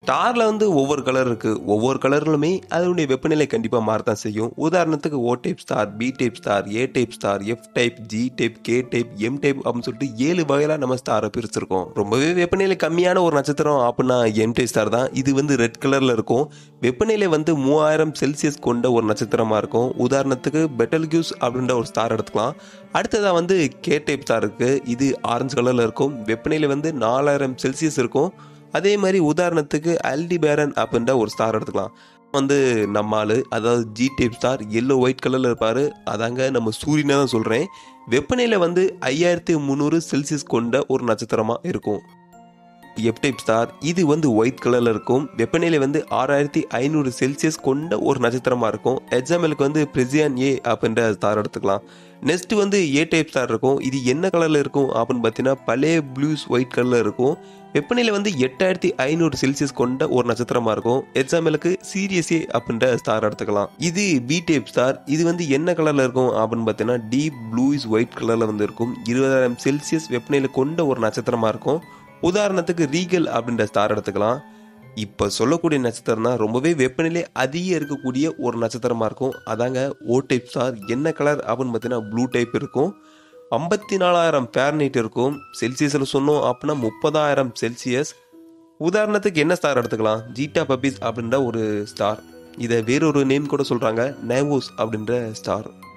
ஸ்டாரில் வந்து ஒவ்வொரு கலர் இருக்குது ஒவ்வொரு கலர்லுமே அதனுடைய வெப்பநிலை கண்டிப்பாக மாறத்தான் செய்யும் உதாரணத்துக்கு O type star B type star A type star F type G type K type M type அப்படின்னு சொல்லிட்டு ஏழு வகையில நம்ம ஸ்டாரை பிரிச்சிருக்கோம் ரொம்பவே வெப்பநிலை கம்மியான ஒரு நட்சத்திரம் அப்படின்னா எம் டைப் ஸ்டார் தான் இது வந்து ரெட் கலரில் இருக்கும் வெப்பநிலை வந்து மூவாயிரம் செல்சியஸ் கொண்ட ஒரு நட்சத்திரமாக இருக்கும் உதாரணத்துக்கு பெட்டல்கியூஸ் அப்படின்ற ஒரு ஸ்டார் எடுத்துக்கலாம் அடுத்ததாக வந்து கே டைப் ஸ்டார் இருக்குது இது ஆரஞ்சு கலரில் இருக்கும் வெப்பநிலை வந்து நாலாயிரம் செல்சியஸ் இருக்கும் அதே மாதிரி உதாரணத்துக்கு அல்டிபேரன் அப்படின்ற ஒரு ஸ்டார் எடுத்துக்கலாம் வந்து நம்ம ஆளு அதாவது G type star yellow white கலரில் இருப்பார் அதாங்க நம்ம சூரியனை தான் சொல்கிறேன் வெப்பநிலை வந்து ஐயாயிரத்தி முந்நூறு செல்சியஸ் கொண்ட ஒரு நட்சத்திரமாக இருக்கும் எஃப் டைப் ஸ்டார் இது வந்து ஒயிட் கலரில் இருக்கும் வெப்பநிலை வந்து ஆறாயிரத்தி ஐநூறு செல்சியஸ் கொண்ட ஒரு நட்சத்திரமாக இருக்கும் எக்ஸாம்பிளுக்கு வந்து பிரெசியான் ஏ அப்படின்ற ஸ்டார் எடுத்துக்கலாம் நெக்ஸ்ட் வந்து ஏ டைப் ஸ்டார் இருக்கும் இது என்ன கலரில் இருக்கும் அப்படின்னு பார்த்தீங்கன்னா பழைய ப்ளூஸ் ஒயிட் கலரில் இருக்கும் வெப்பநிலை வந்து எட்டாயிரத்தி ஐநூறு செல்சியஸ் கொண்ட ஒரு நட்சத்திரமாக இருக்கும் எக்ஸாம்பிளுக்கு சீரியஸ் ஏ அப்படின்ற ஸ்டார் எடுத்துக்கலாம் இது பி டைப் ஸ்டார் இது வந்து என்ன கலரில் இருக்கும் அப்படின்னு பார்த்தீங்கன்னா டீப் ப்ளூஸ் ஒயிட் கலரில் வந்து இருக்கும் இருபதாயிரம் செல்சியஸ் வெப்பநிலை கொண்ட ஒரு நட்சத்திரமாக இருக்கும் உதாரணத்துக்கு ரீகல் அப்படின்ற ஸ்டார் எடுத்துக்கலாம் இப்போ சொல்லக்கூடிய நட்சத்திரம் தான் ரொம்பவே வெப்பநிலை அதிகம் இருக்கக்கூடிய ஒரு நட்சத்திரமாக இருக்கும் அதாங்க ஓ டைப் ஸ்டார் என்ன கலர் அப்படின்னு பார்த்தீங்கன்னா ப்ளூ டைப் இருக்கும் ஐம்பத்தி நாலாயிரம் ஃபேரனைட் இருக்கும் செல்சியஸில் சொன்னோம் அப்படின்னா முப்பதாயிரம் செல்சியஸ் உதாரணத்துக்கு என்ன ஸ்டார் எடுத்துக்கலாம் ஜீட்டா பப்பீஸ் அப்படின்ற ஒரு ஸ்டார் இதை வேறொரு நேம் கூட சொல்கிறாங்க நேவோஸ் அப்படின்ற ஸ்டார்